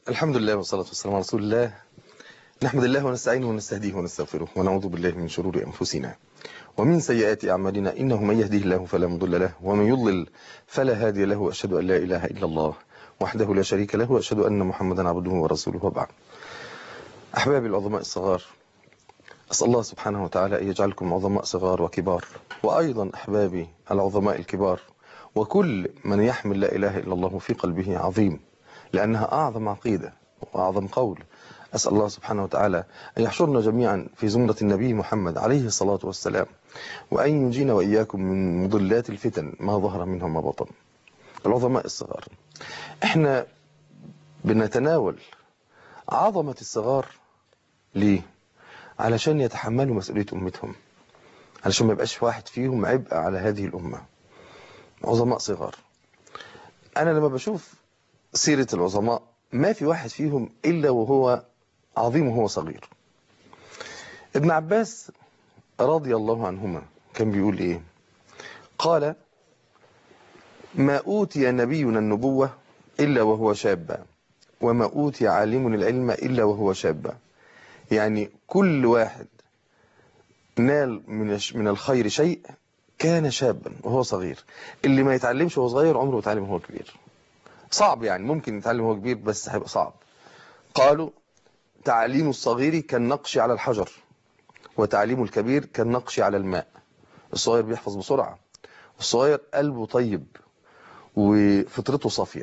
الحمد لله والصلاة والسلام على رسول الله نحمد الله ونستعينه ونستهديه ونستغفره ونعوذ بالله من شرور أنفسنا ومن سيئات أعمالنا إنه من يهديه الله فلا مضل له ومن يضلل فلا هادي له وأشهد أن لا إله إلا الله وحده لا شريك له وأشهد أن محمدا عبده ورسوله وبعد أحبابي العظماء الصغار أسأل الله سبحانه وتعالى أن يجعلكم عظماء صغار وكبار وأيضا أحبابي العظماء الكبار وكل من يحمل لا إله إلا الله في قلبه عظيم لأنها أعظم عقيدة وأعظم قول أسأل الله سبحانه وتعالى أن يحشرنا جميعا في زمرة النبي محمد عليه الصلاة والسلام وأن ينجينا وإياكم من مضلات الفتن ما ظهر منها ما بطن العظماء الصغار احنا بنتناول عظمة الصغار ليه علشان يتحملوا مسؤولية أمتهم علشان ما يبقاش واحد فيهم عبء على هذه الأمة عظماء صغار أنا لما بشوف سيرة العظماء ما في واحد فيهم إلا وهو عظيم وهو صغير ابن عباس رضي الله عنهما كان بيقول إيه قال ما أوتي نبينا النبوة إلا وهو شاب وما أوتي عالم العلم إلا وهو شاب يعني كل واحد نال من من الخير شيء كان شابا وهو صغير اللي ما يتعلمش وهو صغير عمره يتعلم وهو كبير صعب يعني ممكن يتعلم وهو كبير بس هيبقى صعب قالوا تعليم الصغير كالنقش على الحجر وتعليم الكبير كالنقش على الماء الصغير بيحفظ بسرعة الصغير قلبه طيب وفطرته صافية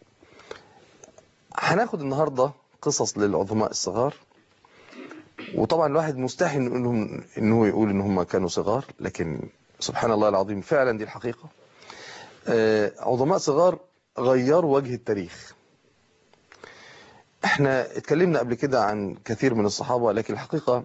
هناخد النهاردة قصص للعظماء الصغار وطبعا الواحد مستحي انهم انه يقول ان هم كانوا صغار لكن سبحان الله العظيم فعلا دي الحقيقة عظماء صغار غيروا وجه التاريخ احنا اتكلمنا قبل كده عن كثير من الصحابة لكن الحقيقة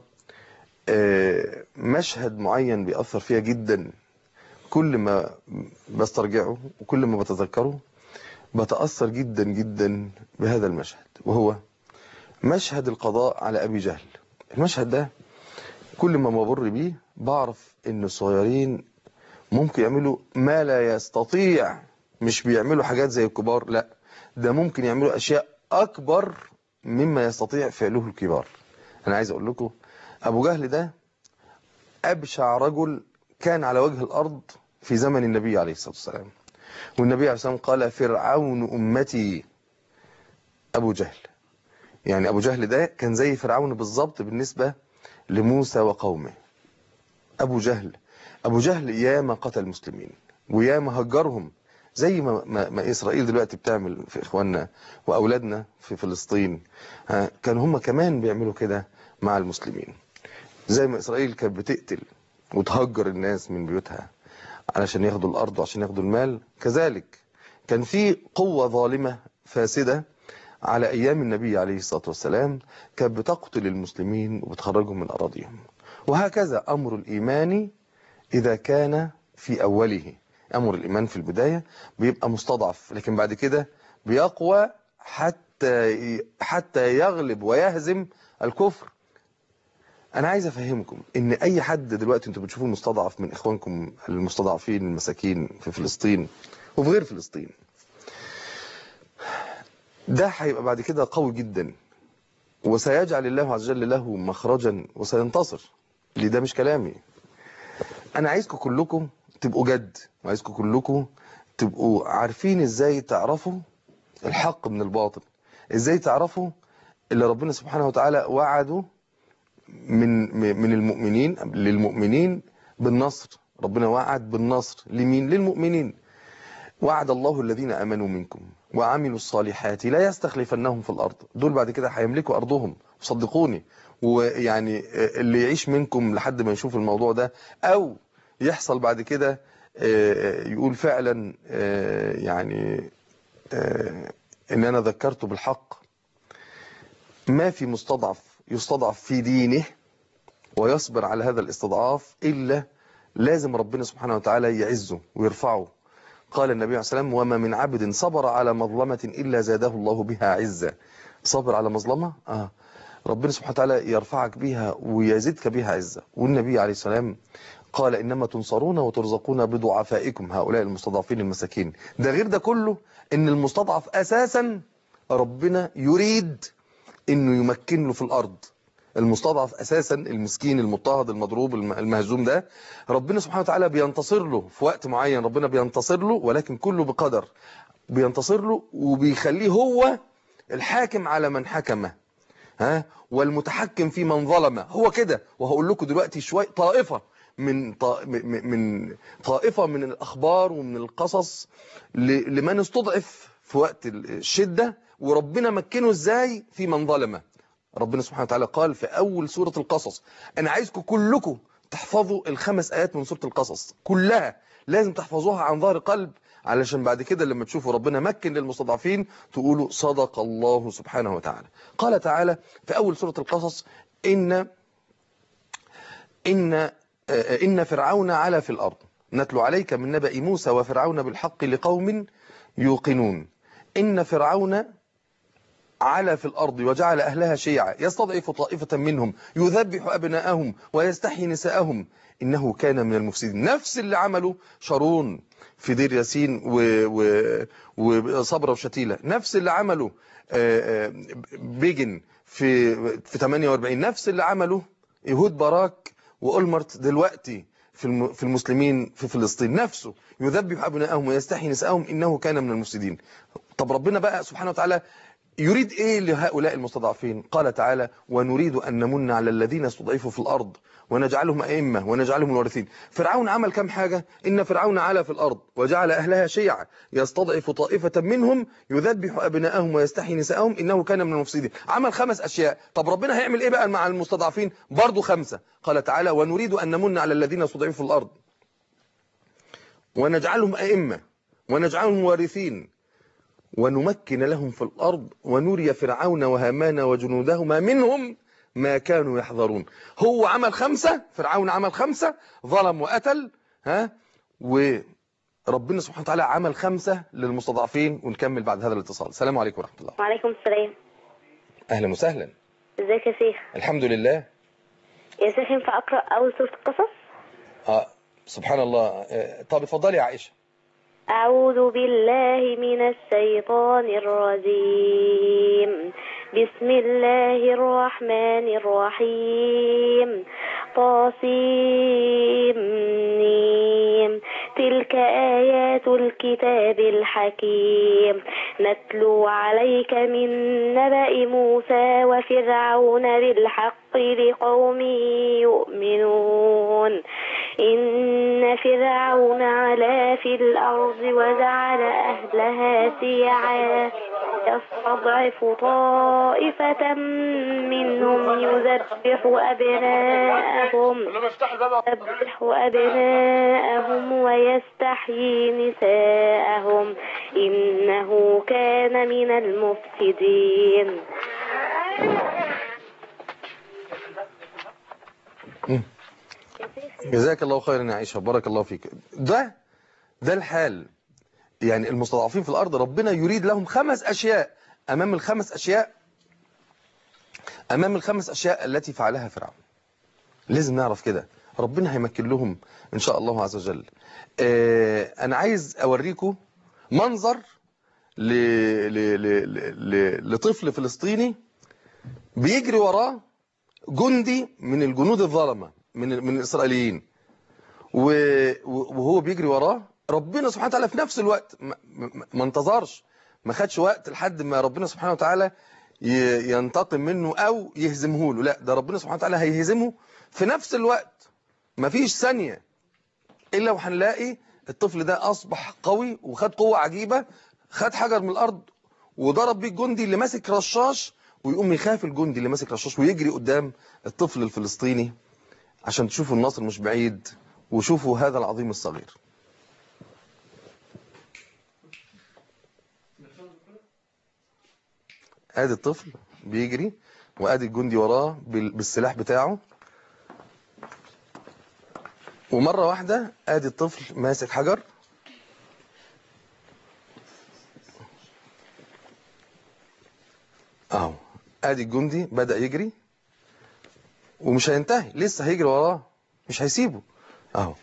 مشهد معين بيأثر فيها جدا كل ما بسترجعه وكل ما بتذكره بتأثر جدا جدا بهذا المشهد وهو مشهد القضاء على أبي جهل المشهد ده كل ما بمر بيه بعرف ان الصغيرين ممكن يعملوا ما لا يستطيع مش بيعملوا حاجات زي الكبار لا ده ممكن يعملوا اشياء اكبر مما يستطيع فعله الكبار انا عايز اقول لكم ابو جهل ده ابشع رجل كان على وجه الارض في زمن النبي عليه الصلاة والسلام والنبي عليه الصلاة والسلام قال فرعون امتي ابو جهل يعني ابو جهل ده كان زي فرعون بالظبط بالنسبة لموسى وقومه ابو جهل ابو جهل ياما قتل المسلمين وياما هجرهم زي ما, ما, ما إسرائيل دلوقتي بتعمل في إخواننا وأولادنا في فلسطين كانوا هم كمان بيعملوا كده مع المسلمين زي ما إسرائيل كانت بتقتل وتهجر الناس من بيوتها علشان ياخدوا الأرض وعشان ياخدوا المال كذلك كان في قوة ظالمة فاسدة على أيام النبي عليه الصلاة والسلام كانت بتقتل المسلمين وبتخرجهم من أراضيهم وهكذا أمر الإيمان إذا كان في أوله أمر الإيمان في البداية بيبقى مستضعف لكن بعد كده بيقوى حتى حتى يغلب ويهزم الكفر أنا عايز أفهمكم إن أي حد دلوقتي أنتوا بتشوفوه مستضعف من إخوانكم المستضعفين المساكين في فلسطين وفي غير فلسطين ده هيبقى بعد كده قوي جدا وسيجعل الله عز وجل له مخرجا وسينتصر ليه ده مش كلامي أنا عايزكم كلكم تبقوا جد وعايزكم كلكم تبقوا عارفين ازاي تعرفوا الحق من الباطل ازاي تعرفوا اللي ربنا سبحانه وتعالى وعده من من المؤمنين للمؤمنين بالنصر ربنا وعد بالنصر لمين للمؤمنين وعد الله الذين امنوا منكم وعملوا الصالحات لا يستخلفنهم في الارض دول بعد كده هيملكوا ارضهم صدقوني ويعني اللي يعيش منكم لحد ما يشوف الموضوع ده او يحصل بعد كده يقول فعلا يعني ان انا ذكرته بالحق ما في مستضعف يستضعف في دينه ويصبر على هذا الاستضعاف إلا لازم ربنا سبحانه وتعالى يعزه ويرفعه قال النبي عليه السلام وما من عبد صبر على مظلمة إلا زاده الله بها عزة صبر على مظلمة آه ربنا سبحانه وتعالى يرفعك بها ويزيدك بها عزة والنبي عليه السلام قال إنما تنصرون وترزقون بضعفائكم هؤلاء المستضعفين المساكين ده غير ده كله إن المستضعف أساسا ربنا يريد انه يمكن له في الارض المستضعف اساسا المسكين المضطهد المضروب الم- المهزوم ده ربنا سبحانه وتعالى بينتصر له في وقت معين ربنا بينتصر له ولكن كله بقدر بينتصر له وبيخليه هو الحاكم على من حكمه ها والمتحكم في من ظلم هو كده وهقول لكم دلوقتي شويه طائفه من طا... م- من طائفه من الاخبار ومن القصص ل... لمن استضعف في وقت الشده وربنا مكنه ازاي في من ظلمه ربنا سبحانه وتعالى قال في اول سوره القصص انا عايزكم كلكم تحفظوا الخمس ايات من سوره القصص كلها لازم تحفظوها عن ظهر قلب علشان بعد كده لما تشوفوا ربنا مكن للمستضعفين تقولوا صدق الله سبحانه وتعالى قال تعالى في أول سورة القصص إن إن آه، إن فرعون علا في الأرض نتلو عليك من نبأ موسى وفرعون بالحق لقوم يوقنون إن فرعون علا في الأرض وجعل أهلها شيعا يستضعف طائفة منهم يذبح أبناءهم ويستحيي نساءهم إنه كان من المفسدين نفس اللي عمله شارون في دير ياسين و- و- وصبرا وشتيلة نفس اللي عمله آه، آه، بيجن في في 48 نفس اللي عمله يهود باراك وأولمرت دلوقتي في الم- في المسلمين في فلسطين نفسه يذبح أبناءهم ويستحيي نساءهم إنه كان من المفسدين طب ربنا بقى سبحانه وتعالى يريد ايه لهؤلاء المستضعفين قال تعالى ونريد ان نمن على الذين استضعفوا في الارض ونجعلهم ائمه ونجعلهم الوارثين فرعون عمل كم حاجه ان فرعون علا في الارض وجعل اهلها شيعا يستضعف طائفه منهم يذبح ابناءهم ويستحيي نساءهم انه كان من المفسدين عمل خمس اشياء طب ربنا هيعمل ايه بقى مع المستضعفين برضه خمسه قال تعالى ونريد ان نمن على الذين استضعفوا في الارض ونجعلهم ائمه ونجعلهم وارثين ونمكن لهم في الأرض ونري فرعون وهامان وجنودهما منهم ما كانوا يحذرون هو عمل خمسة فرعون عمل خمسة ظلم وقتل ها وربنا سبحانه وتعالى عمل خمسة للمستضعفين ونكمل بعد هذا الاتصال السلام عليكم ورحمة الله وعليكم السلام أهلا وسهلا ازيك يا شيخ الحمد لله يا شيخ ينفع اقرا اول سوره القصص آه سبحان الله آه طب اتفضلي يا عائشة اعوذ بالله من الشيطان الرجيم بسم الله الرحمن الرحيم طاسيم ميم. تلك آيات الكتاب الحكيم نتلو عليك من نبأ موسى وفرعون بالحق لقوم يؤمنون إن فرعون علا في الأرض وجعل أهلها شيعا يستضعف طائفة منهم يذبح أبناءهم يذبح أبناءهم ويستحيي نساءهم إنه كان من المفسدين جزاك الله خيرا يا عائشة بارك الله فيك ده ده الحال يعني المستضعفين في الأرض ربنا يريد لهم خمس أشياء أمام الخمس أشياء أمام الخمس أشياء التي فعلها فرعون لازم نعرف كده ربنا هيمكن لهم إن شاء الله عز وجل آه أنا عايز أوريكم منظر ل... ل... ل... ل... لطفل فلسطيني بيجري وراه جندي من الجنود الظلمة من من الإسرائيليين و- وهو بيجري وراه ربنا سبحانه وتعالى في نفس الوقت ما, ما- ما انتظرش ما خدش وقت لحد ما ربنا سبحانه وتعالى ي- ينتقم منه او يهزمه له لا ده ربنا سبحانه وتعالى هيهزمه في نفس الوقت ما فيش ثانية الا وهنلاقي الطفل ده اصبح قوي وخد قوة عجيبة خد حجر من الارض وضرب بيه الجندي اللي ماسك رشاش ويقوم يخاف الجندي اللي ماسك رشاش ويجري قدام الطفل الفلسطيني عشان تشوفوا النصر مش بعيد وشوفوا هذا العظيم الصغير ادي الطفل بيجري وادي الجندي وراه بال- بالسلاح بتاعه ومرة واحدة ادي الطفل ماسك حجر اهو ادي الجندي بدأ يجري ومش هينتهي لسه هيجري وراه مش هيسيبه اهو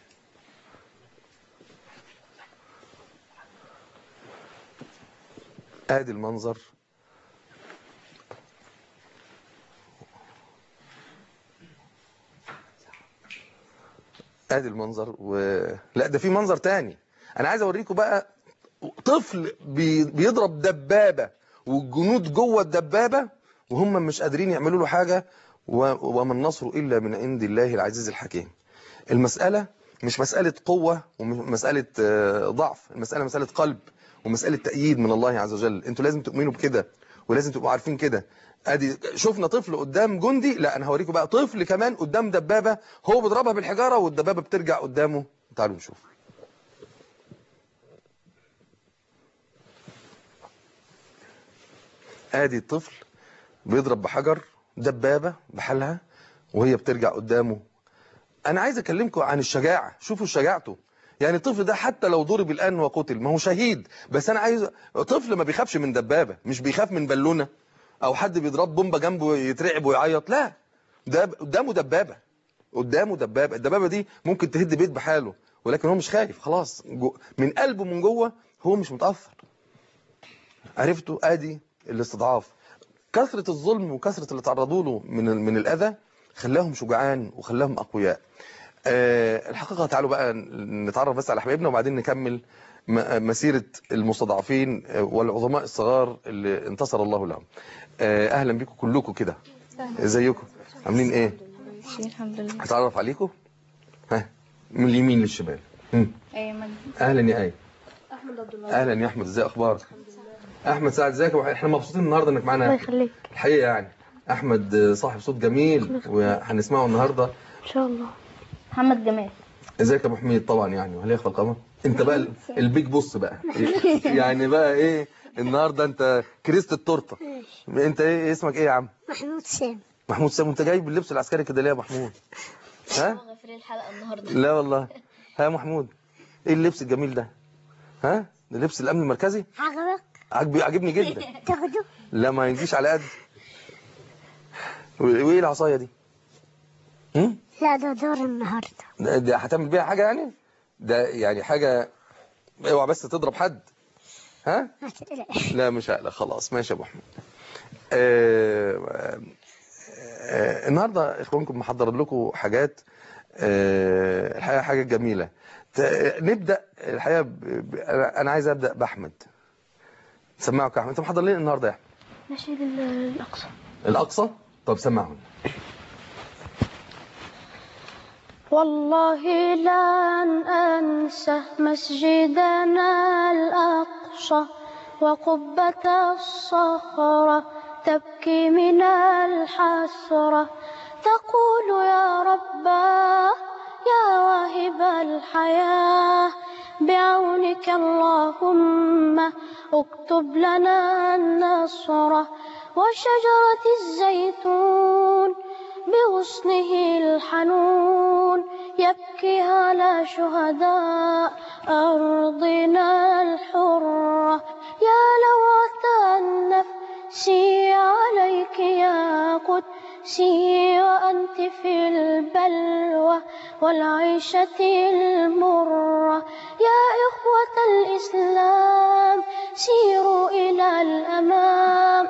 ادي المنظر ادي المنظر و... لا ده في منظر تاني انا عايز اوريكم بقى طفل بي... بيضرب دبابة والجنود جوه الدبابة وهم مش قادرين يعملوا له حاجة و... وما النصر الا من عند الله العزيز الحكيم المسألة مش مسألة قوة ومسألة آه، ضعف المسألة مسألة قلب ومسألة تأييد من الله عز وجل انتوا لازم تؤمنوا بكده ولازم تبقوا عارفين كده ادي شفنا طفل قدام جندي لا انا هوريكم بقى طفل كمان قدام دبابة هو بيضربها بالحجارة والدبابة بترجع قدامه تعالوا نشوف ادي الطفل بيضرب بحجر دبابة بحالها وهي بترجع قدامه انا عايز اكلمكم عن الشجاعة شوفوا شجاعته يعني الطفل ده حتى لو ضرب الان وقتل ما هو شهيد بس انا عايز طفل ما بيخافش من دبابة مش بيخاف من بالونة او حد بيضرب بومبا جنبه يترعب ويعيط لا ده قدامه دبابة قدامه دبابة الدبابة دي ممكن تهد بيت بحاله ولكن هو مش خايف خلاص جو من قلبه من جوه هو مش متأثر عرفتوا ادي الاستضعاف كثرة الظلم وكثرة اللي تعرضوا له من ال- من الأذى خلاهم شجعان وخلاهم أقوياء أه الحقيقة تعالوا بقى نتعرف بس على حبايبنا وبعدين نكمل م- مسيرة المستضعفين آه، والعظماء الصغار اللي انتصر الله لهم أه أهلا بكم كلكم كده ازيكم عاملين ايه الحمد لله هتعرف عليكم ها من اليمين للشمال هم. ايمن اهلا يا ايه احمد عبد الله اهلا يا احمد ازي اخبارك احمد سعد ازيك احنا مبسوطين النهارده انك معانا الله يا أحمد. يخليك الحقيقه يعني احمد صاحب صوت جميل وهنسمعه النهارده ان شاء الله محمد جمال ازيك يا ابو حميد طبعا يعني وهل يخفى القمر انت بقى ال- البيج بوس بقى يعني بقى ايه النهارده انت كريست التورته انت ايه اسمك ايه يا عم محمود سام محمود سام انت جايب اللبس العسكري كده ليه يا محمود ها غفري الحلقه النهارده لا والله ها يا محمود ايه اللبس الجميل ده ها ده لبس الامن المركزي عجبك عجب عجبني جدا تاخده لا ما يجيش على قد وايه العصايه دي هم؟ لا ده دور النهارده ده ده هتعمل بيها حاجه يعني ده يعني حاجه اوعى بس تضرب حد ها ما تقلقش لا مش هقلق خلاص ماشي يا ابو احمد آه، آه، آه، النهارده اخوانكم محضر لكم حاجات آه، الحقيقه حاجه جميله ت- نبدا الحقيقه ب- ب- انا أنا عايز ابدا باحمد سمعك يا احمد انت محضر لنا النهارده يا احمد نشيد الاقصى الاقصى طب سمعهم والله لن أنسى مسجدنا الأقصى وقبة الصخرة تبكي من الحسرة تقول يا رباه يا واهب الحياة بعونك اللهم اكتب لنا النصر وشجرة الزيتون بغصنه الحنون يبكي على شهداء أرضنا الحرة يا لوعة النفس عليك يا قدسي وأنت في البلوى والعيشة المرة يا إخوة الإسلام سيروا إلى الأمام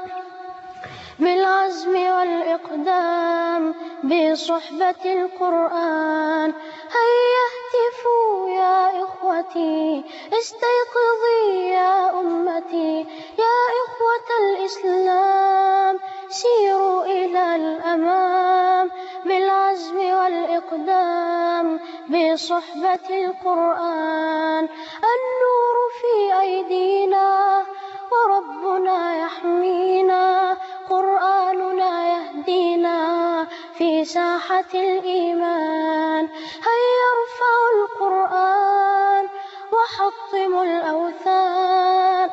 بالعزم والإقدام بصحبة القرآن هيا اهتفوا يا إخوتي استيقظي يا أمتي يا إخوة الإسلام سيروا إلى الأمام بالعزم والإقدام بصحبة القرآن النور في أيدينا وربنا يحمينا قرآننا يهدينا في ساحة الإيمان هيا ارفعوا القرآن وحطموا الأوثان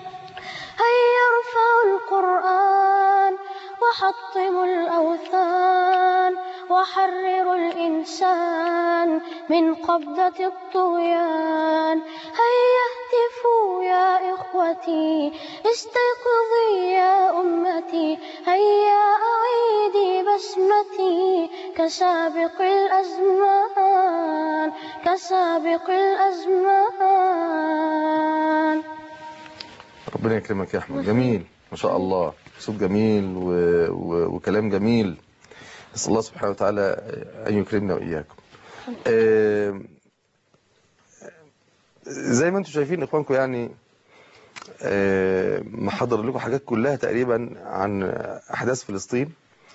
هيا ارفعوا القرآن وحطموا الأوثان وحرروا الإنسان من قبضة الطغيان هيا اهتفوا يا إخوتي استيقظي يا أمتي هيا أعيدي بسمتي كسابق الأزمان كسابق الأزمان ربنا يكرمك يا احمد جميل ما شاء الله صوت جميل و... و... وكلام جميل نسال الله سبحانه وتعالى ان يكرمنا واياكم آه، زي ما انتم شايفين اخوانكم يعني آه، محضر لكم حاجات كلها تقريبا عن احداث فلسطين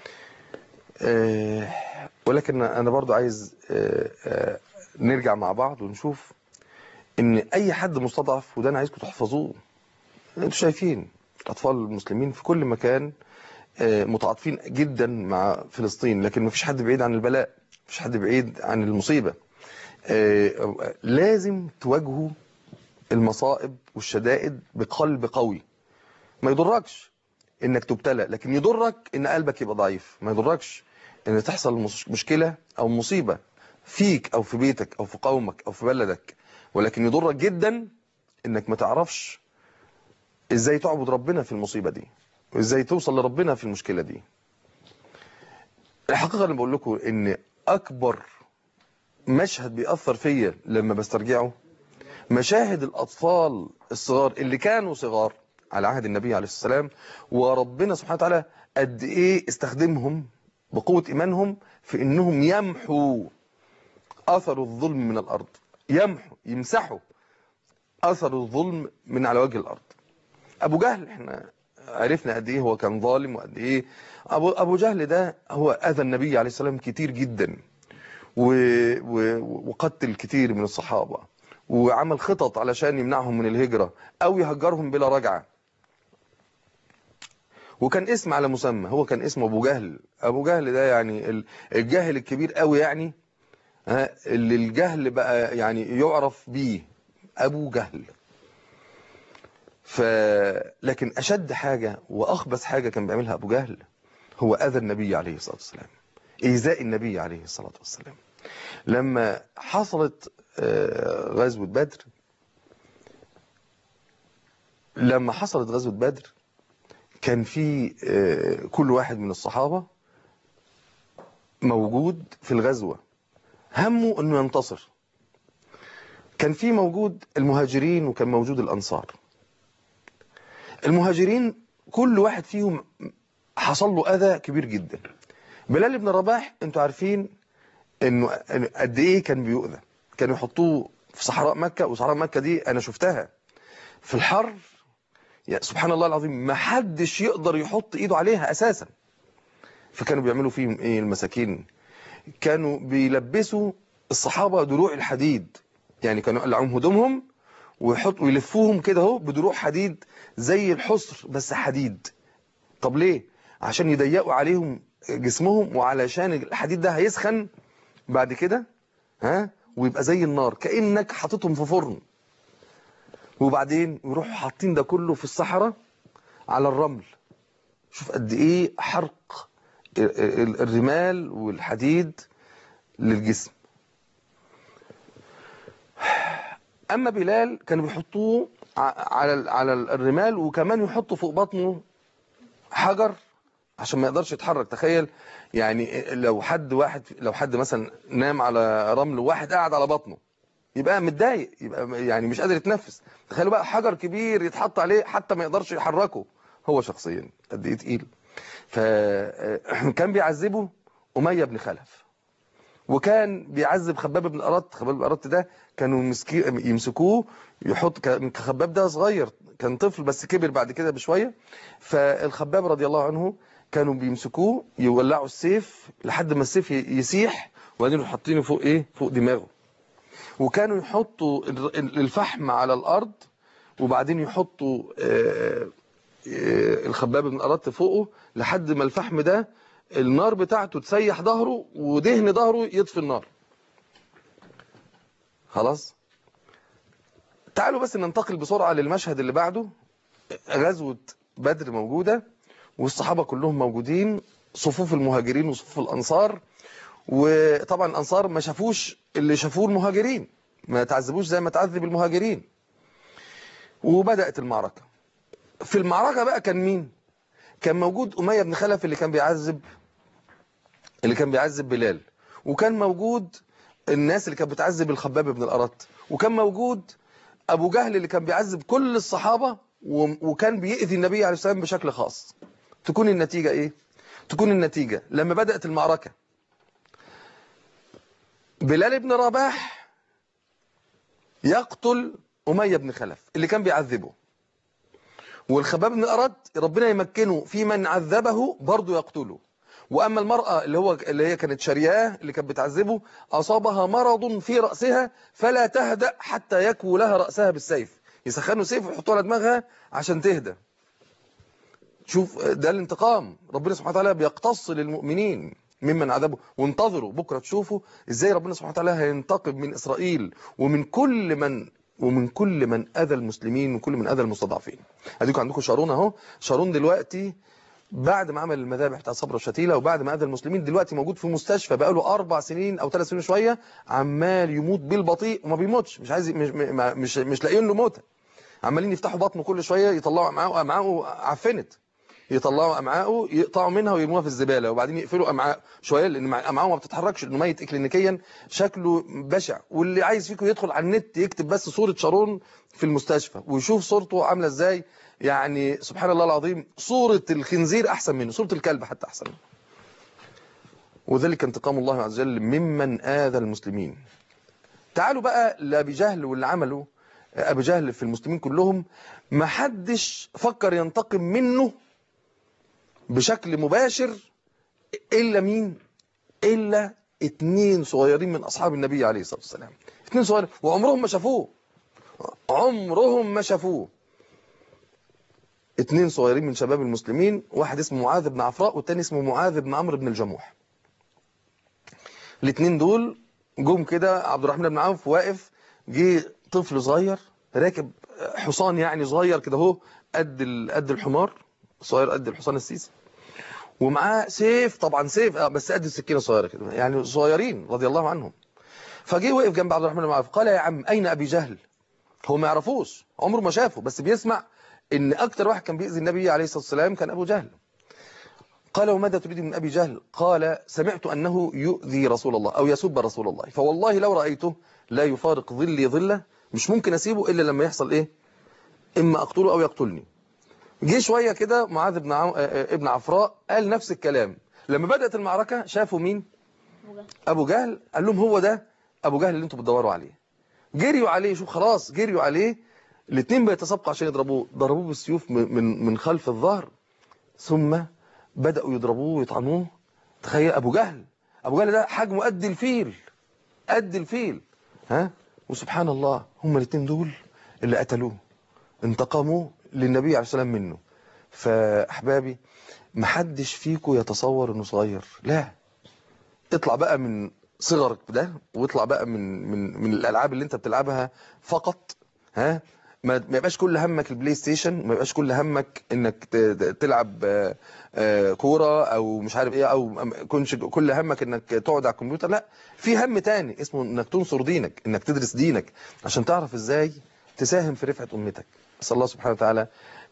آه، ولكن انا برضو عايز آه، آه، نرجع مع بعض ونشوف ان اي حد مستضعف وده انا عايزكم تحفظوه انتوا شايفين اطفال المسلمين في كل مكان آه، متعاطفين جدا مع فلسطين لكن مفيش حد بعيد عن البلاء مفيش حد بعيد عن المصيبة آه، لازم تواجهوا المصائب والشدائد بقلب قوي ما يضركش انك تبتلى لكن يضرك ان قلبك يبقى ضعيف ما يضركش ان تحصل مش- مشكلة او مصيبة فيك او في بيتك او في قومك او في بلدك ولكن يضرك جدا انك ما تعرفش ازاي تعبد ربنا في المصيبة دي وازاي توصل لربنا في المشكلة دي الحقيقة انا بقول لكم ان اكبر مشهد بيأثر فيا لما بسترجعه مشاهد الأطفال الصغار اللي كانوا صغار على عهد النبي عليه الصلاة والسلام وربنا سبحانه وتعالى قد إيه استخدمهم بقوة إيمانهم في إنهم يمحوا أثر الظلم من الأرض يمحوا يمسحوا أثر الظلم من على وجه الأرض أبو جهل إحنا عرفنا قد إيه هو كان ظالم وقد إيه أبو, أبو جهل ده هو أذى النبي عليه السلام كتير جدا و... و... وقتل كتير من الصحابة وعمل خطط علشان يمنعهم من الهجرة أو يهجرهم بلا رجعة وكان اسم على مسمى هو كان اسمه أبو جهل أبو جهل ده يعني ال- الجاهل الكبير قوي يعني ها، اللي الجهل بقى يعني يعرف بيه أبو جهل ف لكن أشد حاجة وأخبث حاجة كان بيعملها أبو جهل هو أذى النبي عليه الصلاة والسلام إيذاء النبي عليه الصلاة والسلام لما حصلت آه، غزوة بدر لما حصلت غزوة بدر كان في آه، كل واحد من الصحابة موجود في الغزوة همه انه ينتصر كان في موجود المهاجرين وكان موجود الانصار المهاجرين كل واحد فيهم حصل له اذى كبير جدا بلال بن رباح انتوا عارفين انه إنه قد ايه كان بيؤذى كانوا يحطوه في صحراء مكة وصحراء مكة دي انا شفتها في الحر يا سبحان الله العظيم ما حدش يقدر يحط ايده عليها اساسا فكانوا بيعملوا فيهم ايه المساكين كانوا بيلبسوا الصحابة دروع الحديد يعني كانوا يقلعوهم هدومهم ويحطوا ويلفوهم كده اهو بدروع حديد زي الحصر بس حديد طب ليه عشان يضيقوا عليهم جسمهم وعلشان الحديد ده هيسخن بعد كده ها ويبقى زي النار كأنك حاططهم في فرن وبعدين يروحوا حاطين ده كله في الصحراء على الرمل شوف قد ايه حرق ال- ال- الرمال والحديد للجسم اما بلال كانوا بيحطوه ع- على ال- على الرمال وكمان يحطوا فوق بطنه حجر عشان ما يقدرش يتحرك تخيل يعني لو حد واحد لو حد مثلا نام على رمل وواحد قاعد على بطنه يبقى متضايق يبقى يعني مش قادر يتنفس تخيلوا بقى حجر كبير يتحط عليه حتى ما يقدرش يحركه هو شخصيا قد ايه تقيل فكان بيعذبه أمية بن خلف وكان بيعذب خباب بن أرط خباب بن أرط ده كانوا مسكي يمسكوه يحط كان خباب ده صغير كان طفل بس كبر بعد كده بشوية فالخباب رضي الله عنه كانوا بيمسكوه يولعوا السيف لحد ما السيف يسيح وبعدين يروحوا حاطينه فوق ايه فوق دماغه وكانوا يحطوا ال- الفحم على الأرض وبعدين يحطوا آه، آه، الخباب بن أرط فوقه لحد ما الفحم ده النار بتاعته تسيح ظهره ودهن ظهره يطفي النار خلاص تعالوا بس ننتقل بسرعة للمشهد اللي بعده غزوة بدر موجودة والصحابة كلهم موجودين صفوف المهاجرين وصفوف الأنصار وطبعا الأنصار ما شافوش اللي شافوه المهاجرين ما تعذبوش زي ما تعذب المهاجرين وبدأت المعركة في المعركة بقى كان مين كان موجود أمية بن خلف اللي كان بيعذب اللي كان بيعذب بلال وكان موجود الناس اللي كانت بتعذب الخباب بن الأرط وكان موجود أبو جهل اللي كان بيعذب كل الصحابة و- وكان بيأذي النبي عليه السلام بشكل خاص تكون النتيجة إيه؟ تكون النتيجة لما بدأت المعركة بلال بن رباح يقتل أمية بن خلف اللي كان بيعذبه والخباب بن الأرد ربنا يمكنه في من عذبه برضه يقتله وأما المرأة اللي هو اللي هي كانت شرياه اللي كانت بتعذبه أصابها مرض في رأسها فلا تهدأ حتى يكوي لها رأسها بالسيف يسخنوا سيف ويحطوه على دماغها عشان تهدى شوف ده الانتقام ربنا سبحانه وتعالى بيقتص للمؤمنين ممن عذبه وانتظروا بكرة تشوفوا ازاي ربنا سبحانه وتعالى هينتقم من إسرائيل ومن كل من ومن كل من أذى المسلمين وكل من أذى المستضعفين اديكم عندكم شارون اهو شارون دلوقتي بعد ما عمل المذابح بتاع صبر وشتيلة وبعد ما أذى المسلمين دلوقتي موجود في مستشفى بقاله أربع سنين أو ثلاث سنين شوية عمال يموت بالبطيء وما بيموتش مش عايز مش مش, مش, مش لاقيين له موتة عمالين يفتحوا بطنه كل شوية يطلعوا أمعاءه أمعاءه عفنت يطلعوا أمعاءه يقطعوا منها ويرموها في الزبالة وبعدين يقفلوا أمعاء شوية لأن أمعاءه ما بتتحركش لأنه ميت إكلينيكيا شكله بشع واللي عايز فيكم يدخل على النت يكتب بس صورة شارون في المستشفى ويشوف صورته عاملة إزاي يعني سبحان الله العظيم صورة الخنزير أحسن منه صورة الكلب حتى أحسن منه وذلك انتقام الله عز وجل ممن آذى المسلمين تعالوا بقى لأبي جهل واللي عمله أبي جهل في المسلمين كلهم ما حدش فكر ينتقم منه بشكل مباشر إلا مين إلا اتنين صغيرين من أصحاب النبي عليه الصلاة والسلام اتنين صغيرين وعمرهم ما شافوه عمرهم ما شافوه اتنين صغيرين من شباب المسلمين واحد اسمه معاذ بن عفراء والتاني اسمه معاذ بن عمرو بن الجموح الاتنين دول جم كده عبد الرحمن بن عوف واقف جه طفل صغير راكب حصان يعني صغير كده اهو قد ال- قد الحمار صغير قد الحصان السيسي ومعاه سيف طبعا سيف آه، بس قد السكينه صغيره كده يعني صغيرين رضي الله عنهم فجه وقف جنب عبد الرحمن بن عوف قال يا عم اين ابي جهل هو ما يعرفوش عمره ما شافه بس بيسمع ان اكتر واحد كان بيأذي النبي عليه الصلاه والسلام كان ابو جهل قال وماذا تريد من ابي جهل قال سمعت انه يؤذي رسول الله او يسب رسول الله فوالله لو رايته لا يفارق ظلي ظله مش ممكن اسيبه الا لما يحصل ايه اما اقتله او يقتلني جه شويه كده معاذ بن عم... آه، آه، ابن عفراء قال نفس الكلام لما بدات المعركه شافوا مين ابو جهل قال لهم هو ده ابو جهل اللي انتم بتدوروا عليه جريوا عليه شوف خلاص جريوا عليه الاثنين بيتسابقوا عشان يضربوه ضربوه بالسيوف من من من خلف الظهر ثم بدأوا يضربوه ويطعنوه تخيل ابو جهل ابو جهل ده حجمه قد الفيل قد الفيل ها وسبحان الله هم الاثنين دول اللي قتلوه انتقموا للنبي عليه السلام منه فاحبابي محدش فيكم يتصور انه صغير لا اطلع بقى من صغرك ده واطلع بقى من من من الالعاب اللي انت بتلعبها فقط ها ما ما يبقاش كل همك البلاي ستيشن ما يبقاش كل همك انك ت- ت- تلعب آه، آه، كوره او مش عارف ايه او ما يكونش كل همك انك تقعد على الكمبيوتر لا في هم تاني اسمه انك تنصر دينك انك تدرس دينك عشان تعرف ازاي تساهم في رفعه امتك اسال الله سبحانه وتعالى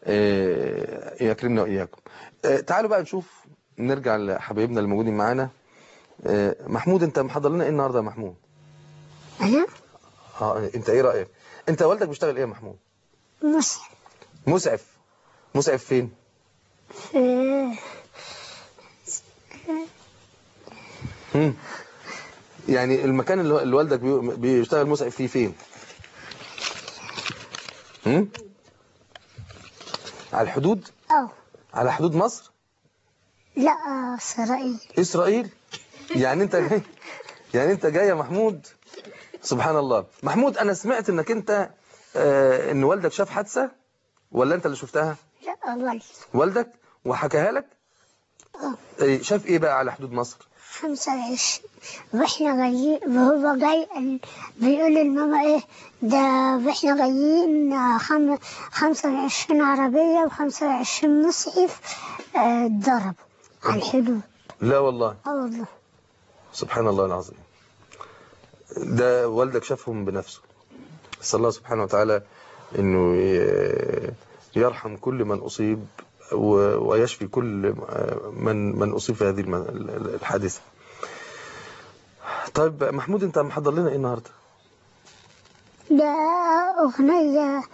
آه، يكرمنا واياكم آه، تعالوا بقى نشوف نرجع لحبايبنا اللي موجودين معانا آه، محمود انت محضر لنا ايه النهارده يا محمود أنا اه انت ايه رايك انت والدك بيشتغل ايه يا محمود مسلم مسعف مسعف فين في مم. يعني المكان اللي اللي والدك بي- بيشتغل مسعف فيه فين مم؟ على الحدود أو على حدود مصر لا إسرائيل اسرائيل يعني انت جاي يعني انت جاي يا محمود سبحان الله محمود انا سمعت انك انت آه ان والدك شاف حادثه ولا انت اللي شفتها لا والد والدك وحكاها لك إيه، شاف ايه بقى على حدود مصر خمسة وعشرين واحنا جايين وهو جاي قال- بيقول للماما ايه ده واحنا جايين آه، خم... خمسة وعشرين عربية وخمسة وعشرين مسعف آه، اتضربوا على الحدود لا والله اه والله سبحان الله العظيم ده والدك شافهم بنفسه بس الله سبحانه وتعالى انه ي- يرحم كل من اصيب و- ويشفي كل من من اصيب في هذه الم- الحادثه طيب محمود انت محضر لنا ايه النهارده ده أغنية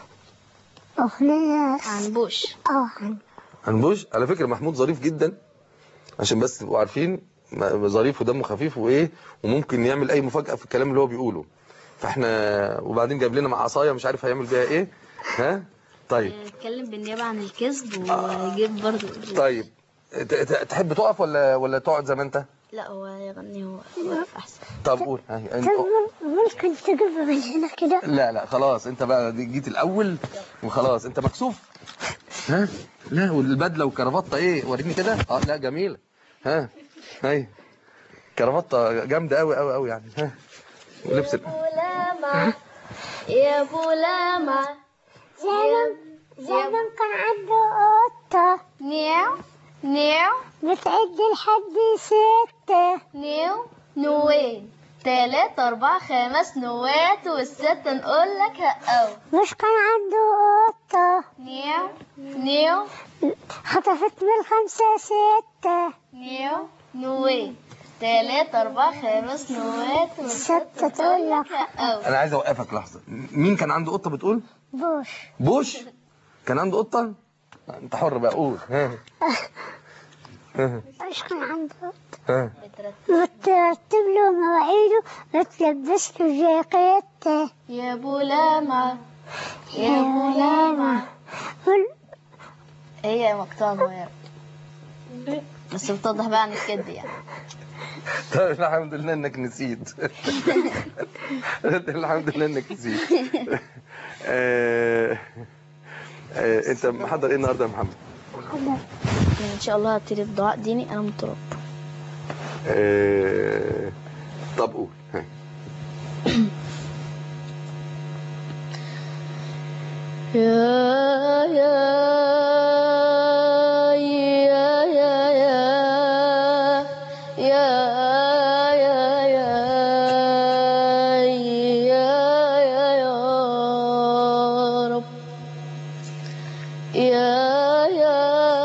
أغنية عن بوش اه عن هنبوش على فكره محمود ظريف جدا عشان بس تبقوا عارفين م- ظريف ودمه خفيف وايه وممكن يعمل اي مفاجاه في الكلام اللي هو بيقوله فاحنا وبعدين جايب لنا مع عصايه مش عارف هيعمل بيها ايه ها طيب اتكلم بالنيابة عن الكذب ويجيب برضه طيب ت- ت- تحب تقف ولا ولا تقعد زي ما انت لا هو يغني هو واقف احسن طب قول ها انت طب ممكن تجيبها من هنا كده لا لا خلاص انت بقى دي- جيت الاول وخلاص انت مكسوف ها لا والبدله والكرافته ايه وريني كده اه لا جميله ها هاي كرافته جامده قوي قوي قوي يعني ها ولبس ال- بولامة يا بولامة زمان زمان كان عنده قطة نيو نيو بتعد لحد ستة نيو نوين تلات أربع خمس نوات والستة نقول لك هقاو مش كان عنده قطة نيو نيو خطفت من الخمسة ستة نيو نوين تلات أربع خمس نوات والستة ستة تقول لك هقاو انا عايز اوقفك لحظه مين كان عنده قطه بتقول بوش بوش كان عنده قطه انت حر بقى قول ها ها مش كان عنده قطة ها بترتب له مواعيده بتلبس له جاكيته يا بولامة يا بولامة وال- هي مقطوعة صغيرة بس بتوضح بقى عن الكد يعني طيب الحمد لله انك نسيت الحمد لله انك نسيت آه، آه، انت محضر ايه النهارده يا محمد ان شاء الله هبتدي بدعاء ديني انا مضطرب آه، طب قول ها. يا يا يا يا يا يا يا يا يا يا يا رب يا يا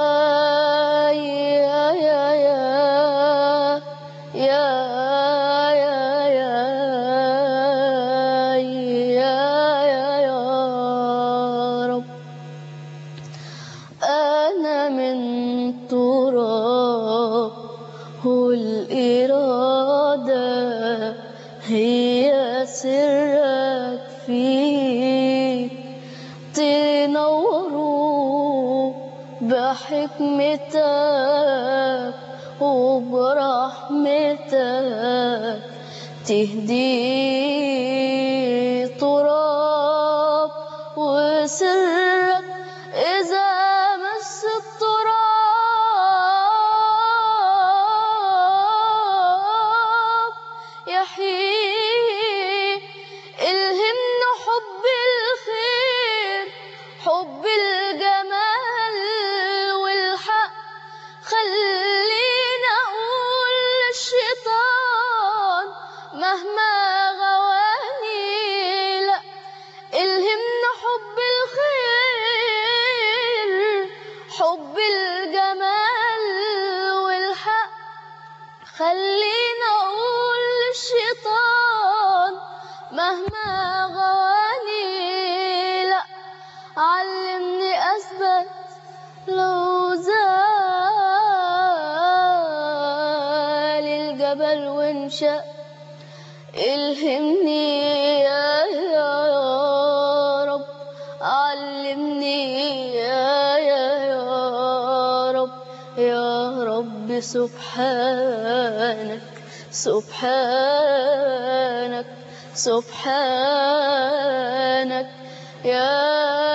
يا يا يا يا يا يا يا يا يا رب أنا من تراب والإرادة هي سرك فيك تنوروا بحكمتك وبرحمتك تهدي تراب وسرك إذا مس التراب يحيي الهمنا حب الخير حب الجمال والحق خلينا أقول للشيطان مهما غواني لا الهمنا حب الخير حب الجمال والحق خلينا أقول للشيطان مهما غواني لا علمني أثبت لو زال الجبل وانشق الهمني يا يا رب علمني يا يا يا رب يا رب سبحانك سبحانك سبحانك يا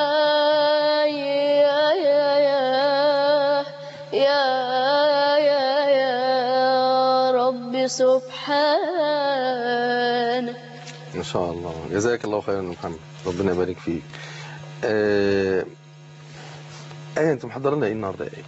يا يا يا يا يا يا رب سبحانك ما شاء الله جزاك الله خيرا يا محمد ربنا يبارك فيك آه، ايه انت محضر لنا ايه النهارده ايه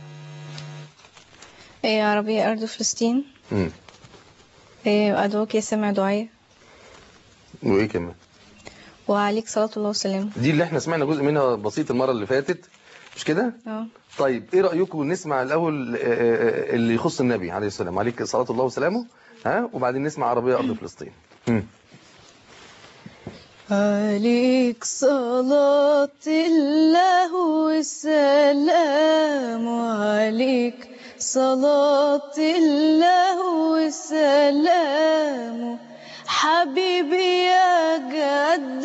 إيه عربية أرض فلسطين مم. إيه أدعوك يا سامع دعاء وايه كمان وعليك صلاة الله وسلامه دي اللي احنا سمعنا جزء منها بسيط المره اللي فاتت مش كده اه طيب ايه رايكم نسمع الاول آه، آه، اللي يخص النبي عليه السلام عليك صلاه الله وسلامه ها وبعدين نسمع عربيه ارض فلسطين مم. عليك صلاة الله والسلام عليك صلاة الله وسلامه حبيبي يا جد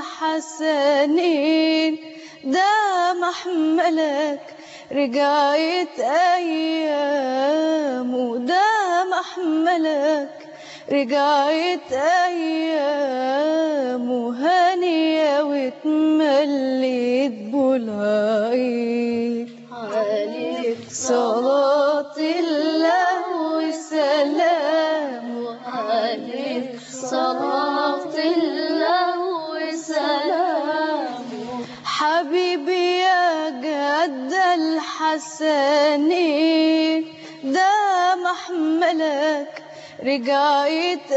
الحسنين ده محملك رجعت أيامه ده محملك رجعت أيامه هانية واتمليت بالعيد عليك صلاة الله وسلامه عليك صلاة الله وسلامه حبيبي يا جد الحسنين ده محملك رجعت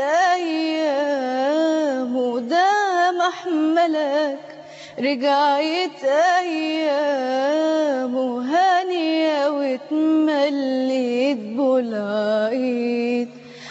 أيامه ده محملك رجعت أيامه هانية واتمليت بالعيد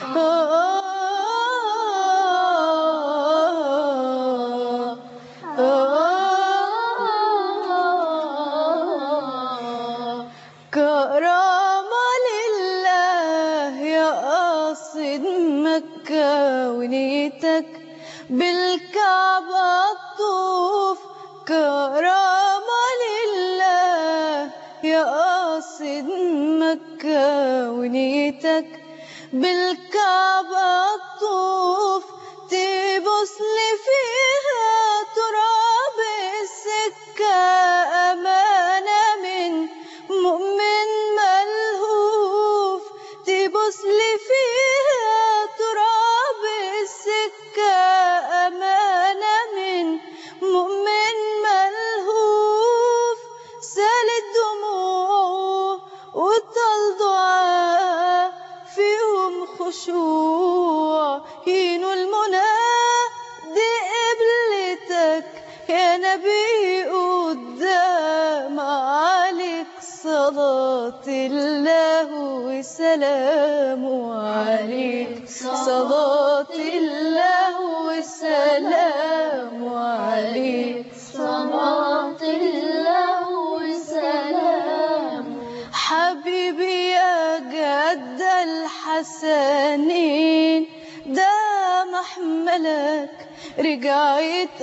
كرامة لله يا قاصد مكة ونيتك بالكعبة الطوف كرامة لله يا قاصد مكة ونيتك بالكعبة الطوف تبص لي فيها تراب السكة أمانة من مؤمن ملهوف تبص لي فيها تراب السكة أمانة من مؤمن ملهوف سال الدموع وطال دعاء فيهم خشوع ينو المنى دي قبلتك يا نبي قدام عليك صلاة الله وسلامه عليك صلاة الله وسلامه عليك صلاة الله وسلامه حبيبي يا جد الحسنين ده محملك رجعت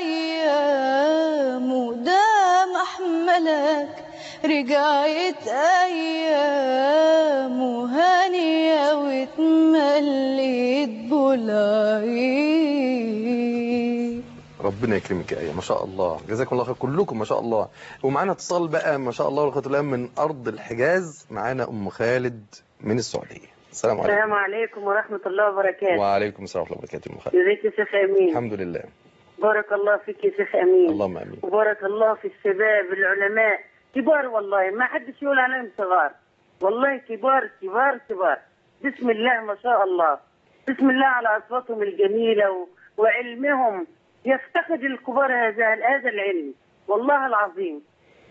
أيامه ده محملك رجعت أيامه هانية واتمليت بالعيد ربنا يكرمك يا آية ما شاء الله جزاكم الله خير كلكم ما شاء الله ومعانا اتصال بقى ما شاء الله ولغة الله من أرض الحجاز معانا أم خالد من السعودية السلام عليكم السلام عليكم ورحمة الله وبركاته وعليكم السلام ورحمة الله وبركاته أم خالد ازيك يا شيخ أمين الحمد لله بارك الله فيك يا شيخ أمين اللهم آمين وبارك الله في الشباب العلماء كبار والله ما حدش يقول عليهم صغار والله كبار كبار كبار بسم الله ما شاء الله بسم الله على أصواتهم الجميلة و... وعلمهم يفتقد الكبار هذا هذا العلم والله العظيم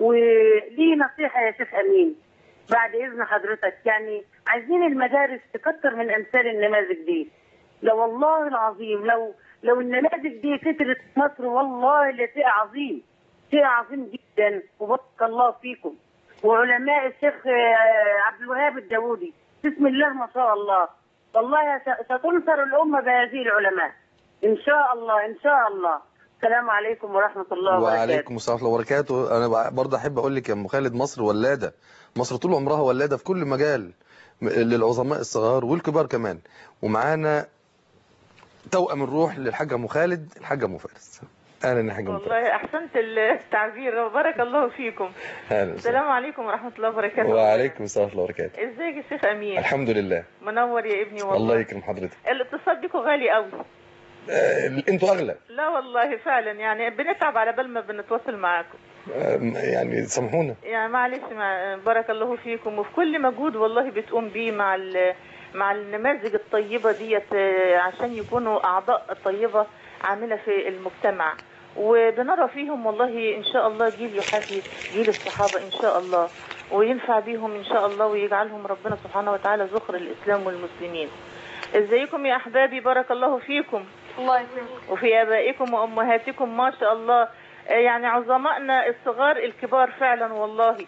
ولي نصيحة يا شيخ أمين بعد إذن حضرتك يعني عايزين المدارس تكتر من أمثال النماذج دي لو والله العظيم لو لو النماذج دي كترت في مصر والله لشيء عظيم شيء عظيم جدا وبارك الله فيكم وعلماء الشيخ آه، عبد الوهاب الداوودي بسم الله ما شاء الله والله س- ستنصر الأمة بهذه العلماء إن شاء الله إن شاء الله السلام عليكم ورحمة الله وبركاته وعليكم السلام ورحمة الله وبركاته أنا برضه أحب أقول لك يا أم خالد مصر ولادة مصر طول عمرها ولادة في كل مجال م- للعظماء الصغار والكبار كمان ومعانا توأم الروح للحاجة أم خالد الحاجة أم فارس أهلا يا حاجة أم فارس والله احسنت التعبير بارك الله فيكم أهلا وسهلا. السلام عليكم ورحمه الله وبركاته وعليكم السلام ورحمة الله وبركاته ازيك يا شيخ امين الحمد لله منور يا ابني والله الله يكرم حضرتك الاتصال بكم غالي قوي آه، انتوا اغلى لا والله فعلا يعني بنتعب على بال ما بنتواصل معاكم آه، يعني سامحونا يعني معلش مع بارك الله فيكم وفي كل مجهود والله بتقوم بيه مع ال- مع النماذج الطيبه ديت آه، عشان يكونوا اعضاء طيبه عامله في المجتمع وبنرى فيهم والله ان شاء الله جيل يحاكي جيل الصحابه ان شاء الله وينفع بيهم ان شاء الله ويجعلهم ربنا سبحانه وتعالى ذخر الاسلام والمسلمين ازيكم يا احبابي بارك الله فيكم الله يكرمك وفي ابائكم وامهاتكم ما شاء الله آه، يعني عظمائنا الصغار الكبار فعلا والله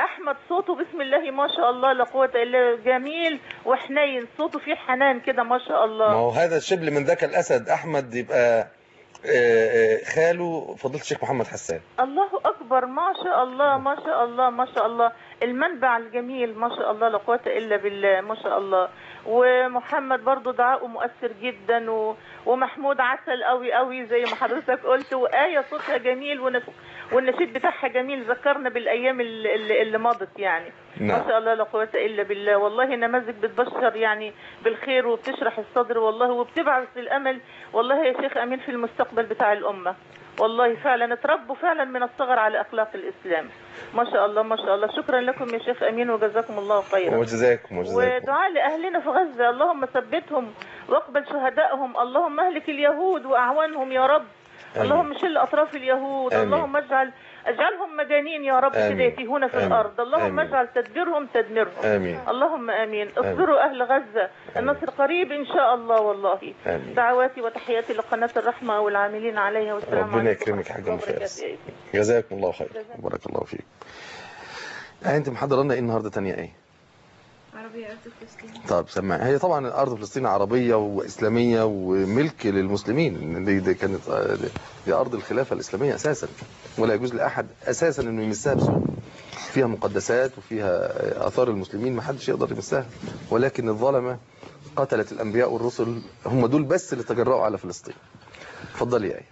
احمد صوته بسم الله ما شاء الله لا قوه الا جميل وحنين صوته فيه حنان كده ما شاء ما الله هو هذا الشبل من ذاك الاسد احمد يبقى آه، آه، خاله فضيله الشيخ محمد حسان الله اكبر ما شاء الله ما شاء الله ما شاء الله المنبع الجميل ما شاء الله لا قوه الا بالله ما شاء الله ومحمد برضو دعاءه مؤثر جدا و... ومحمود عسل قوي قوي زي ما حضرتك قلت وآية صوتها جميل ونف... والنشيد بتاعها جميل ذكرنا بالأيام اللي, اللي- اللي مضت يعني نعم. ما شاء الله لا قوة إلا بالله والله نماذج بتبشر يعني بالخير وبتشرح الصدر والله وبتبعث الأمل والله يا شيخ أمين في المستقبل بتاع الأمة والله فعلا اتربوا فعلا من الصغر على أخلاق الإسلام ما شاء الله ما شاء الله شكرا لكم يا شيخ أمين وجزاكم الله خيرا وجزاكم وجزاكم ودعاء لأهلنا في غزة اللهم ثبتهم واقبل شهدائهم اللهم اهلك اليهود وأعوانهم يا رب آمين. اللهم شل أطراف اليهود آمين. اللهم اجعل اجعلهم مجانين يا رب آمين. كده يتيهون في آمين. الأرض اللهم آمين. اجعل تدبيرهم تدميرهم آمين اللهم آمين اصبروا أهل غزة النصر قريب إن شاء الله والله آمين. دعواتي وتحياتي لقناة الرحمة والعاملين عليها والسلام ربنا عليكم يكرمك يا ورحمة حاجة الله أم فارس. وبركاته يا سيدي. جزاكم الله خير جزاكم. بارك الله فيك آه، انت محضره لنا ايه النهارده تانية ايه عربية أرض فلسطين طب سمع هي طبعا الارض فلسطين عربيه واسلاميه وملك للمسلمين دي, دي كانت آه، دي, دي ارض الخلافه الاسلاميه اساسا ولا يجوز لاحد اساسا انه يمسها بسوء فيها مقدسات وفيها آه، اثار المسلمين ما حدش يقدر يمسها ولكن الظلمه قتلت الانبياء والرسل هم دول بس اللي تجرأوا على فلسطين اتفضلي يا ايه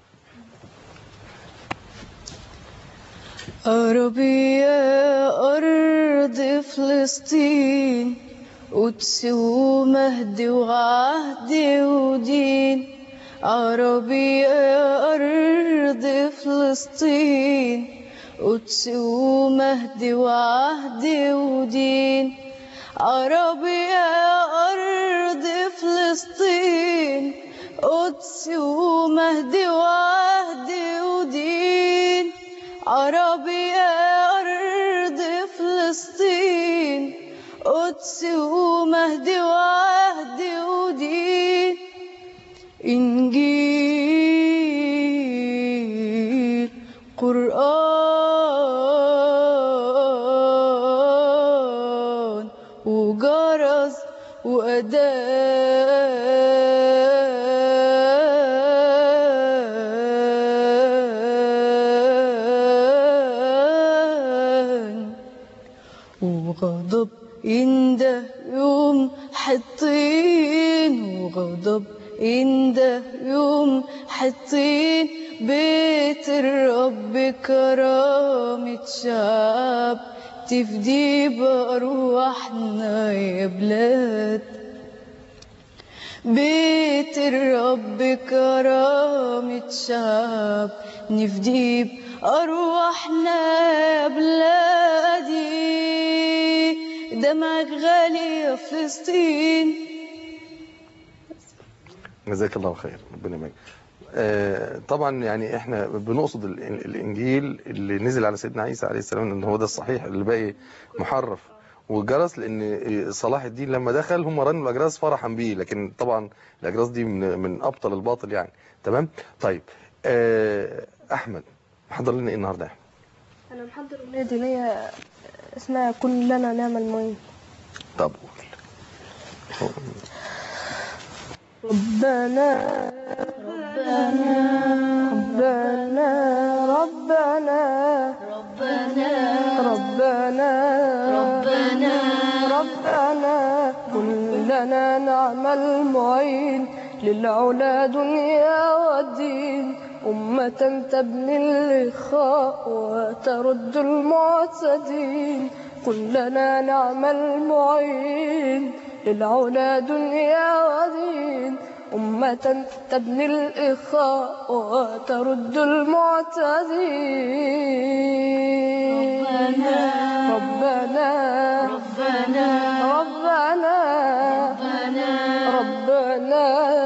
عربي يا أرض فلسطين قدس ومهد وعهد ودين عربي يا أرض فلسطين قدس ومهد وعهد ودين عربي يا أرض فلسطين قدس ومهد وعهد ودين عربي يا أرض فلسطين قدس ومهد وعهد ودين إنجيل قرآن وجرس وأدان وغضب عنده يوم حطين وغضب عنده يوم حطين بيت الرب كرامة شعب تفدي بأرواحنا يا بلاد بيت الرب كرامة شعب نفدي بأرواحنا يا بلادي دمعك غالي يا فلسطين جزاك الله خير ربنا يبارك آه، طبعا يعني احنا بنقصد ال- ال- الانجيل اللي نزل على سيدنا عيسى عليه السلام ان هو ده الصحيح اللي باقي محرف وجرس لان صلاح الدين لما دخل هم رنوا الاجراس فرحا بيه لكن طبعا الاجراس دي من من ابطل الباطل يعني تمام طيب آه، احمد حضر لنا ايه النهارده يا احمد أنا محضر أغنية دينية اسمها كلنا نعمل معين طب قول ربنا ربنا ربنا ربنا ربنا ربنا ربنا كلنا نعمل معين للعلا دنيا ودين أمة تبني الإخاء وترد المعتدين كلنا نعمل معين للعلا دنيا ودين أمة تبني الإخاء وترد المعتدين ربنا ربنا ربنا ربنا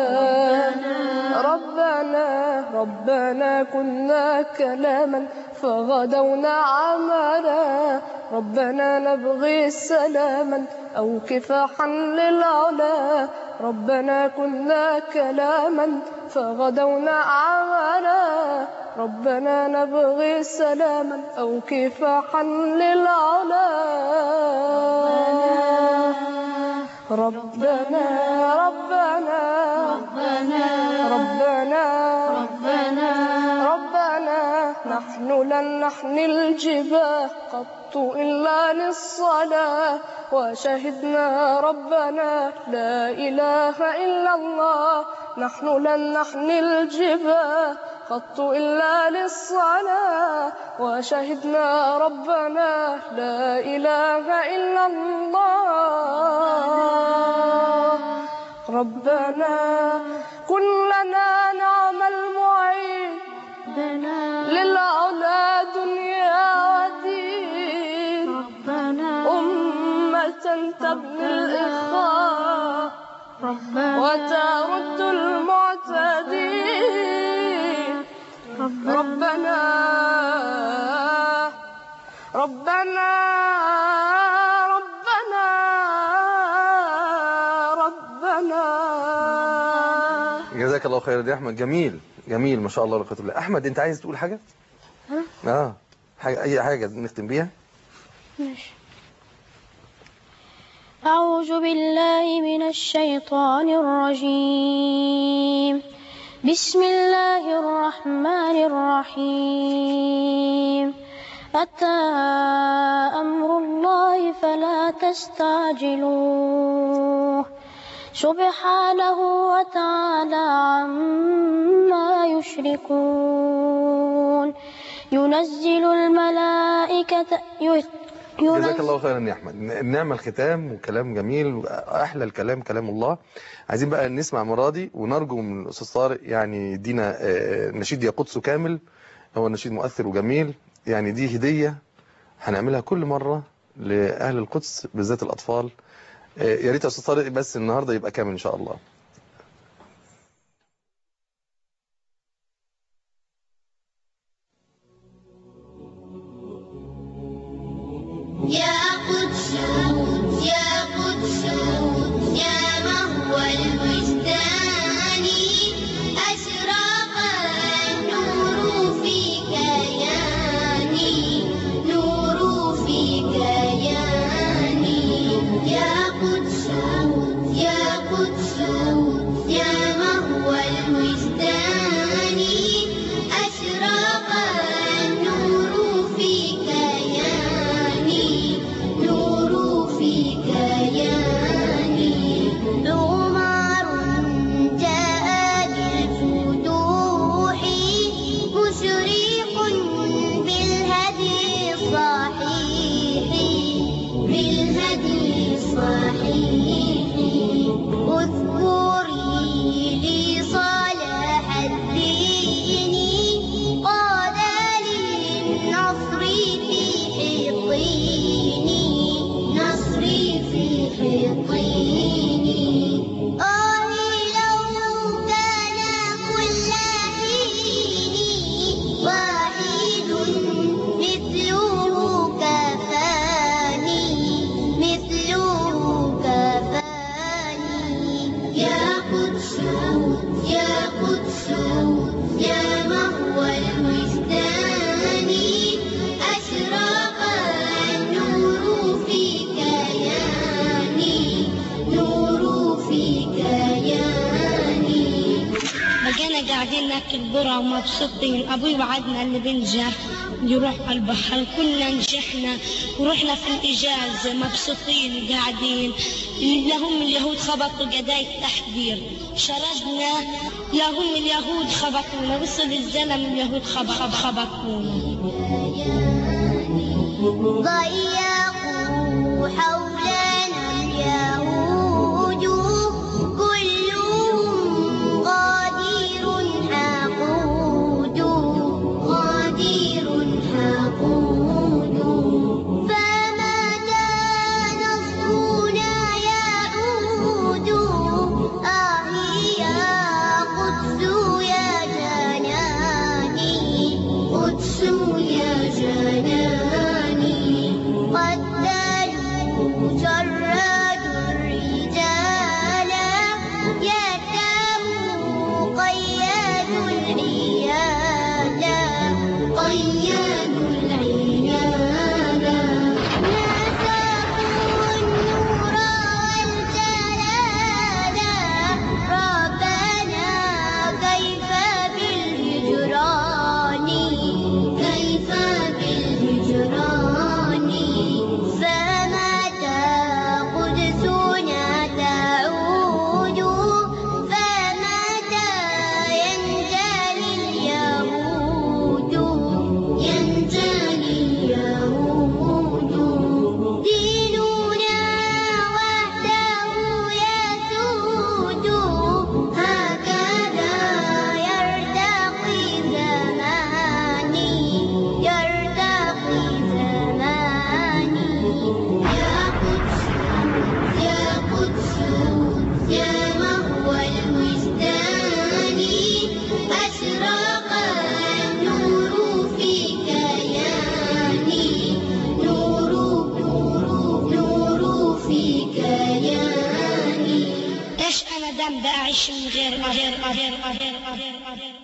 ربنا ربنا كنا كلاما فغدونا عملا ربنا نبغي سلاما أو كفاحا للعلا ربنا كنا كلاما فغدونا عملا ربنا نبغي سلاما أو كفاحا للعلا ربنا ربنا ربنا ربنا ربنا نحن لن نحني الجباه قط إلا للصلاة وشهدنا ربنا لا إله إلا الله نحن لن نحني الجباه قط إلا للصلاة وشهدنا ربنا لا إله إلا الله ربنا كلنا نعم المعين للعلا دنيا ودين أمة تبني الإخاء وترد المعتدين ربنا ربنا ربنا ربنا جزاك الله خير يا احمد جميل جميل ما شاء الله لا قوه الا بالله احمد انت عايز تقول حاجه اه حاجه اي حاجه نختم بيها أعوذ بالله من الشيطان الرجيم بسم الله الرحمن الرحيم أتى أمر الله فلا تستعجلوه سبحانه وتعالى عما يشركون ينزل الملائكة جزاك الله خيرا يا احمد نعم الختام وكلام جميل احلى الكلام كلام الله عايزين بقى نسمع مرادي ونرجو من الاستاذ طارق يعني يدينا آه، نشيد يا قدس كامل هو نشيد مؤثر وجميل يعني دي هديه هنعملها كل مره لاهل القدس بالذات الاطفال آه، يا ريت يا استاذ طارق بس النهارده يبقى كامل ان شاء الله يا قدس يا قدس يا مهو الوجدان أشرق النور في كياني نور في كياني يا قدس يا قدس يا مهو الوجدان أشرق النور في كياني نور في كياني عمر جاء بالفتوح مشرق بالهدي الصحيح بالهدي الصحيح اذكري لي صلاح الدين قاد للنصر في حطيني نصري في حطيني آه لو كان كل حين واحد مثله كفاني مثله كفاني يا قدس يا قدس يا مهو الوجدان أشرق النور في كياني نور في كياني بقينا قاعدين ناكل ذرة ومبسوطين أبوي وعدنا اللي بنجح نروح على البحر كلنا نجحنا ورحنا في الإجازة مبسوطين قاعدين لهم اليهود خبطوا قضايا التحذير شردنا لهم اليهود خبطونا وصل الزلم اليهود خبط خبطونا ضيقوا حولنا اليهود كلهم غادر حقود غادر حقود فمتى نصرنا يعود آه يا قدس يا جناني قدس يا جناني ذنب أعيش من غير غير غير غير غير غير